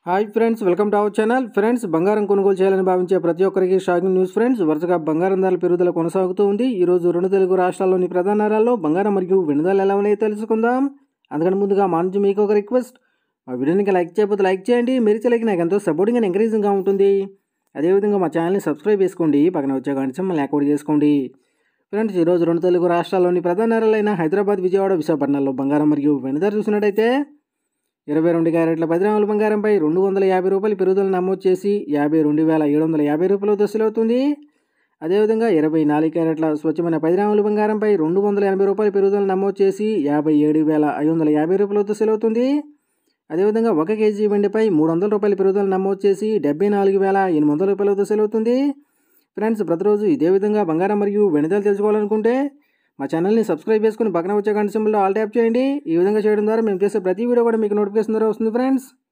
hi friends welcome to our channel friends బంగారం కొనుగోలు చేయాలని భావించే ప్రతి ఒక్కరికి షాకింగ్ న్యూస్ ఫ్రెండ్స్ వరుసగా బంగారం ధరల పెరుగుదల కొనసాగుతూ ఉంది ఈ రోజు రెండు తెలుగు రాష్ట్రాల్లోని ప్రధాన నగరాల్లో బంగారం మరియు వెనుదల ఎలా ఉన్నాయో తెలుసుకుందాం అందుకని ముందుగా మా నుంచి మీకు ఒక రిక్వెస్ట్ మా వీడియోని లైక్ చేయకపోతే లైక్ చేయండి మీరు లైక్ నాకు ఎంతో సపోర్టింగ్ అండ్ ఎంకరేజింగ్గా ఉంటుంది అదేవిధంగా మా ఛానల్ని సబ్స్క్రైబ్ చేసుకోండి పక్కన వచ్చే గంట మళ్ళీ యాక్టివేట్ చేసుకోండి ఫ్రెండ్స్ ఈరోజు రెండు తెలుగు రాష్ట్రాల్లోని ప్రధాన నగరాలైన హైదరాబాద్ విజయవాడ విశాఖపట్నంలో బంగారం మరియు వెనుదల చూసినట్టయితే ఇరవై రెండు క్యారెట్ల పది గ్రాముల బంగారంపై రెండు వందల యాభై రూపాయల పెరుగుదల నమోదు చేసి యాభై రెండు వేల ఏడు వందల యాభై రూపాయలు దశలవుతుంది అదేవిధంగా ఇరవై నాలుగు క్యారెట్ల స్వచ్ఛమైన పది గ్రాముల బంగారంపై రెండు వందల ఎనభై రూపాయల పెరుగుదల నమోదు చేసి యాభై ఏడు వేల ఐదు వందల యాభై రూపాయలు దశలవుతుంది అదేవిధంగా ఒక కేజీ వెండిపై మూడు వందల రూపాయల పెరుగుదల నమోదు చేసి డెబ్బై నాలుగు వేల ఎనిమిది వందల రూపాయల దశలవుతుంది ఫ్రెండ్స్ ప్రతిరోజు ఇదే విధంగా బంగారం మరియు వెనుదలు తెలుసుకోవాలనుకుంటే మా ఛానల్ని సబ్స్క్రైబ్ చేసుకుని పక్కన వచ్చే గంట సింబల్లో ఆల్ ట్యాప్ చేయండి ఈ విధంగా చేయడం ద్వారా మేము చేసే ప్రతి వీడియో కూడా మీకు నోటిఫికేషన్ ద్వారా వస్తుంది ఫ్రెండ్స్